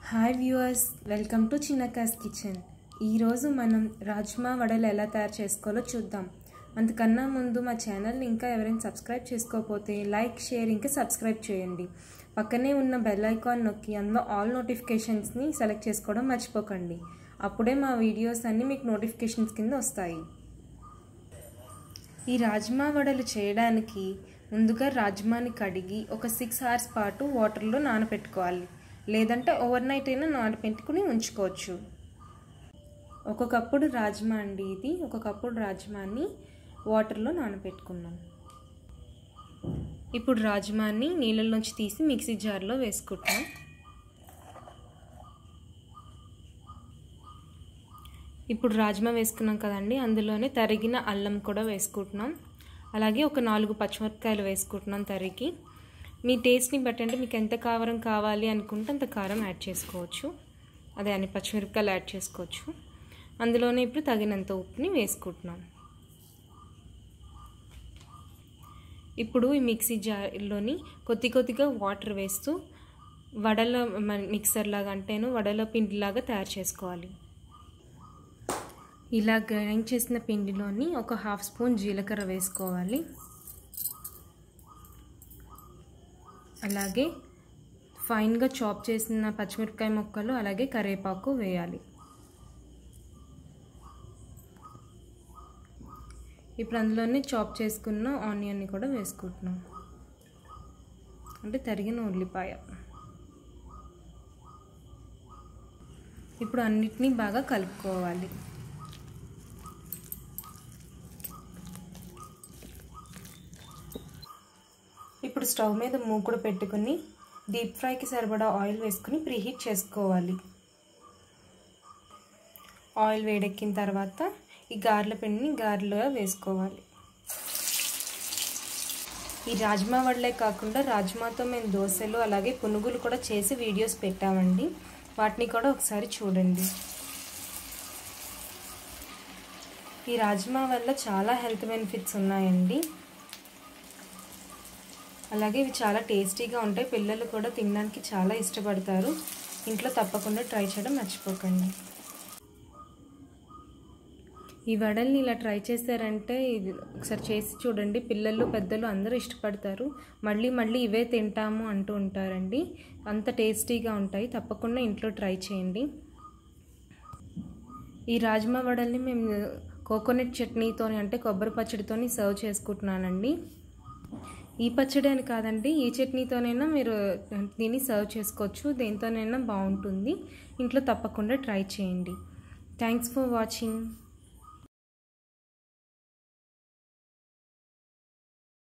hi viewers welcome to చిన్నకాస్ kitchen ఈరోజు మనం రాజ్మా వడలు ఎలా తయారు చేసుకోవాలో చూద్దాం అంతకన్నా ముందు మా ఛానల్ని ఇంకా ఎవరైనా సబ్స్క్రైబ్ చేసుకోకపోతే లైక్ షేర్ ఇంకా సబ్స్క్రైబ్ చేయండి పక్కనే ఉన్న బెల్ ఐకాన్ నొక్కి అందులో ఆల్ నోటిఫికేషన్స్ని సెలెక్ట్ చేసుకోవడం మర్చిపోకండి అప్పుడే మా వీడియోస్ అన్నీ మీకు నోటిఫికేషన్స్ కింద వస్తాయి ఈ రాజ్మా వడలు చేయడానికి ముందుగా రాజ్మాని కడిగి ఒక సిక్స్ అవర్స్ పాటు వాటర్లో నానబెట్టుకోవాలి లేదంటే ఓవర్ నైట్ అయినా నానబెట్టుకుని ఉంచుకోవచ్చు ఒక కప్పుడు రాజ్మా అండి ఇది ఒక కప్పుడు రాజ్మాని వాటర్లో నానబెట్టుకున్నాం ఇప్పుడు రాజ్మాని నీళ్ళలోంచి తీసి మిక్సీ జార్లో వేసుకుంటాం ఇప్పుడు రాజ్మా వేసుకున్నాం కదండి అందులోనే తరిగిన అల్లం కూడా వేసుకుంటున్నాం అలాగే ఒక నాలుగు పచ్చిమిరపకాయలు వేసుకుంటున్నాం తరిగి మీ టేస్ట్ని బట్టి అంటే మీకు ఎంత కారం కావాలి అనుకుంటే అంత కారం యాడ్ చేసుకోవచ్చు అదే అన్ని పచ్చిమిరపకాయలు యాడ్ చేసుకోవచ్చు అందులోనే ఇప్పుడు తగినంత ఉప్పుని వేసుకుంటున్నాం ఇప్పుడు ఈ మిక్సీ జార్లోని కొద్ది కొద్దిగా వాటర్ వేస్తూ వడల మిక్సర్ లాగా అంటేను వడల పిండిలాగా తయారు చేసుకోవాలి ఇలా గ్రైండ్ చేసిన పిండిలోని ఒక హాఫ్ స్పూన్ జీలకర్ర వేసుకోవాలి అలాగే ఫైన్గా చాప్ చేసిన పచ్చిమిరపకాయ ముక్కలు అలాగే కరివేపాకు వేయాలి ఇప్పుడు అందులోనే చాప్ చేసుకున్న ఆనియన్ని కూడా వేసుకుంటున్నాం అంటే తరిగిన ఉల్లిపాయ ఇప్పుడు అన్నిటినీ బాగా కలుపుకోవాలి ఇప్పుడు స్టవ్ మీద మూకుడు పెట్టుకుని డీప్ ఫ్రైకి సరిపడా ఆయిల్ వేసుకుని ప్రీహీట్ చేసుకోవాలి ఆయిల్ వేడెక్కిన తర్వాత ఈ గారెల పిండిని గారెలో వేసుకోవాలి ఈ రాజ్మా వడలే కాకుండా రాజ్మాతో మేము దోశలు అలాగే పునుగులు కూడా చేసి వీడియోస్ పెట్టామండి వాటిని కూడా ఒకసారి చూడండి ఈ రాజ్మా వల్ల చాలా హెల్త్ బెనిఫిట్స్ ఉన్నాయండి అలాగే ఇవి చాలా టేస్టీగా ఉంటాయి పిల్లలు కూడా తినడానికి చాలా ఇష్టపడతారు ఇంట్లో తప్పకుండా ట్రై చేయడం మర్చిపోకండి ఈ వడల్ని ఇలా ట్రై చేశారంటే ఇది ఒకసారి చేసి చూడండి పిల్లలు పెద్దలు అందరూ ఇష్టపడతారు మళ్ళీ మళ్ళీ ఇవే తింటాము అంటూ ఉంటారండి అంత టేస్టీగా ఉంటాయి తప్పకుండా ఇంట్లో ట్రై చేయండి ఈ రాజ్మా వడల్ని మేము కోకోనట్ చట్నీతోని అంటే కొబ్బరి పచ్చడితోని సర్వ్ చేసుకుంటున్నానండి ఈ పచ్చడి అని కాదండి ఈ చట్నీతోనైనా మీరు దీన్ని సర్వ్ చేసుకోవచ్చు దేంతోనైనా బాగుంటుంది ఇంట్లో తప్పకుండా ట్రై చేయండి థ్యాంక్స్ ఫర్ వాచింగ్